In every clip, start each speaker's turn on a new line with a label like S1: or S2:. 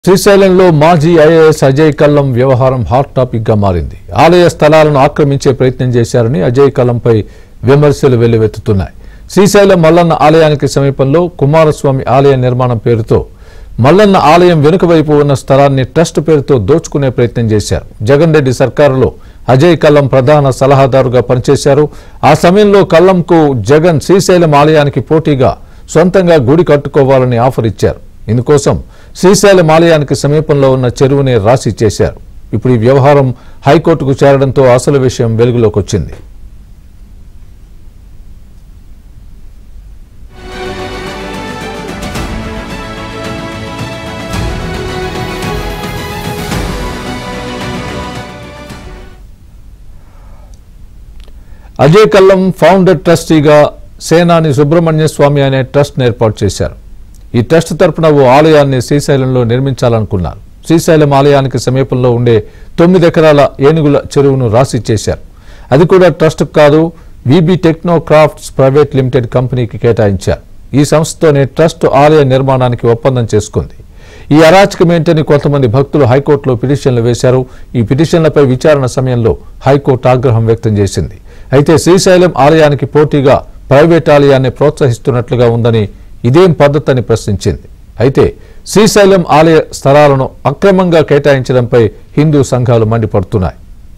S1: శ్రీశైలంలో మాజీ ఐఏఎస్ అజయ్ కల్లం వ్యవహారం హాట్ టాపిక్ గా మారింది ఆలయ స్థలాలను ఆక్రమించే ప్రయత్నం చేశారని అజయ్ కల్లంపై విమర్శలు వెల్లువెత్తుతున్నాయి శ్రీశైలం మల్లన్న ఆలయానికి సమీపంలో కుమారస్వామి ఆలయ నిర్మాణం పేరుతో మల్లన్న ఆలయం వెనుక వైపు ఉన్న స్థలాన్ని ట్రస్ట్ పేరుతో దోచుకునే ప్రయత్నం చేశారు జగన్ రెడ్డి సర్కారులో అజయ్ కల్లం ప్రధాన సలహాదారుగా పనిచేశారు ఆ సమయంలో కల్లంకు జగన్ శ్రీశైలం ఆలయానికి పోటీగా సొంతంగా గుడి కట్టుకోవాలని ఆఫర్ ఇచ్చారు ఇందుకోసం శ్రీశైలం ఆలయానికి సమీపంలో ఉన్న చెరువుని రాసి చేశారు ఇప్పుడు ఈ వ్యవహారం హైకోర్టుకు చేరడంతో అసలు విషయం వెలుగులోకి వచ్చింది అజయ్ కల్లం ఫౌండర్ ట్రస్టీగా సేనాని సుబ్రహ్మణ్య స్వామి అనే ట్రస్ట్ ఏర్పాటు చేశారు ఈ ట్రస్ట్ తరపున ఓ ఆలయాన్ని శ్రీశైలంలో నిర్మించాలనుకున్నారు శ్రీశైలం ఆలయానికి సమీపంలో ఉండే తొమ్మిది ఎకరాల ఏనుగుల చెరువును రాసి చేశారు అది కూడా ట్రస్ట్ కాదు VB techno crafts private limited కంపెనీకి కేటాయించారు ఈ సంస్థతోనే ట్రస్ట్ ఆలయ నిర్మాణానికి ఒప్పందం చేసుకుంది ఈ అరాచకమేంటని కొంతమంది భక్తులు హైకోర్టులో పిటిషన్లు వేశారు ఈ పిటిషన్లపై విచారణ సమయంలో హైకోర్టు ఆగ్రహం వ్యక్తం చేసింది అయితే శ్రీశైలం ఆలయానికి పోటీగా ప్రైవేట్ ఆలయాన్ని ప్రోత్సహిస్తున్నట్లుగా ఉందని ఇదేం పద్ధతని ప్రశ్నించింది అయితే శ్రీశైలం ఆలయ స్థలాలను అక్రమంగా కేటాయించడంపై హిందూ సంఘాలు మండిపడుతున్నాయి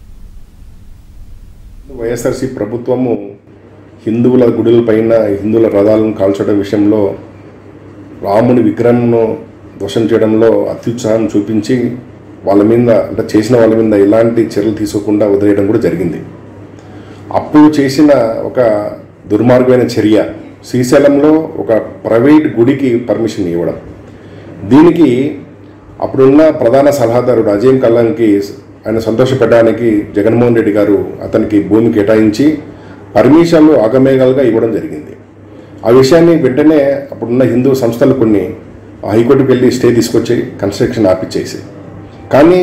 S2: వైఎస్ఆర్సీ ప్రభుత్వము హిందువుల గుడులపైన హిందువుల రథాలను కాల్చడం విషయంలో రాముని విగ్రహంను ధ్వసం చేయడంలో అత్యుత్సాహం చూపించి వాళ్ళ మీద అంటే చేసిన వాళ్ళ మీద ఎలాంటి చర్యలు తీసుకోకుండా వదిలేయడం కూడా జరిగింది అప్పుడు చేసిన ఒక దుర్మార్గమైన చర్య శ్రీశైలంలో ఒక ప్రైవేట్ గుడికి పర్మిషన్ ఇవ్వడం దీనికి అప్పుడున్న ప్రధాన సలహాదారుడు అజయం కల్లంకి ఆయన సంతోషపెట్టడానికి జగన్మోహన్ రెడ్డి గారు అతనికి భూమి కేటాయించి పర్మిషన్లు ఆగమేఘాలుగా ఇవ్వడం జరిగింది ఆ విషయాన్ని వెంటనే అప్పుడున్న హిందూ సంస్థలు కొన్ని హైకోర్టుకు వెళ్ళి స్టే తీసుకొచ్చి కన్స్ట్రక్షన్ ఆపిచ్చేసి కానీ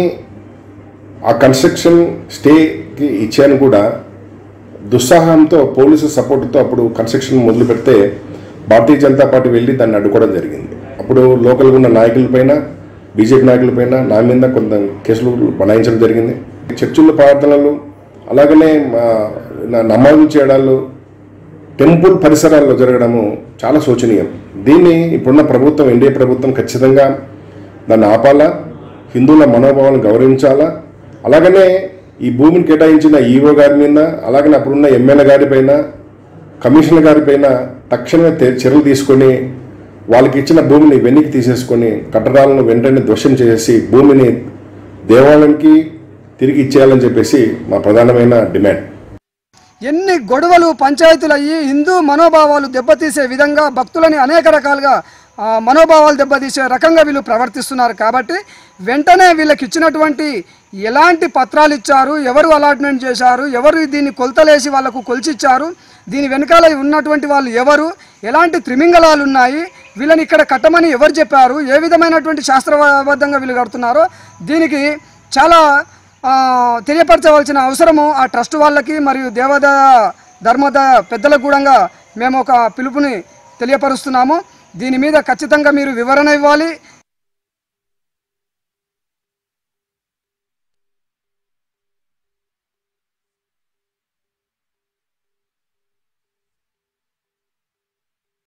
S2: ఆ కన్స్ట్రక్షన్ స్టేకి ఇచ్చాను కూడా దుస్సాహంతో పోలీసు సపోర్టుతో అప్పుడు కన్స్ట్రక్షన్ మొదలు పెడితే భారతీయ జనతా పార్టీ వెళ్ళి దాన్ని అడ్డుకోవడం జరిగింది అప్పుడు లోకల్గా ఉన్న నాయకులపైన బీజేపీ నాయకులపైన నా మీద కొంత కేసులు బనాయించడం జరిగింది చర్చిల ప్రార్థనలు అలాగనే మా నా- నమాజులు చేయడాలు టెంపుల్ పరిసరాల్లో జరగడము చాలా శోచనీయం దీన్ని ఇప్పుడున్న ప్రభుత్వం ఎన్డీఏ ప్రభుత్వం ఖచ్చితంగా దాన్ని ఆపాలా హిందువుల మనోభావాలను గౌరవించాలా అలాగనే ఈ భూమిని కేటాయించిన ఈఓ గారి మీద అలాగనే అప్పుడున్న ఎమ్మెల్యే గారి పైన కమిషనర్ గారి పైన తక్షణమే తె- చర్యలు తీసుకొని వాళ్ళకి ఇచ్చిన భూమిని వెనక్కి తీసేసుకొని కట్టడాలను వెంటనే ధ్వసం చేసి భూమిని దేవాలయానికి తిరిగి ఇచ్చేయాలని చెప్పేసి మా ప్రధానమైన డిమాండ్
S3: ఎన్ని గొడవలు పంచాయతీలు అయ్యి హిందూ మనోభావాలు దెబ్బతీసే విధంగా భక్తులని అనేక రకాలుగా ఆ, మనోభావాలు దెబ్బతీసే రకంగా వీళ్ళు ప్రవర్తిస్తున్నారు కాబట్టి వెంటనే వీళ్ళకి ఇచ్చినటువంటి ఎలాంటి పత్రాలు ఇచ్చారు ఎవరు అలాట్మెంట్ చేశారు ఎవరు దీన్ని కొలతలేసి వాళ్ళకు కొలిచిచ్చారు దీని వెనకాల ఉన్నటువంటి వాళ్ళు ఎవరు ఎలాంటి త్రిమింగళాలు ఉన్నాయి వీళ్ళని ఇక్కడ కట్టమని ఎవరు చెప్పారు ఏ విధమైనటువంటి శాస్త్రబద్ధంగా వీళ్ళు కడుతున్నారో దీనికి చాలా ఆ, తెలియపరచవలసిన అవసరము ఆ ట్రస్ట్ వాళ్ళకి మరియు దేవద ధర్మద పెద్దలకు కూడా మేము ఒక పిలుపుని తెలియపరుస్తున్నాము దీని మీద ఖచ్చితంగా మీరు వివరణ ఇవ్వాలి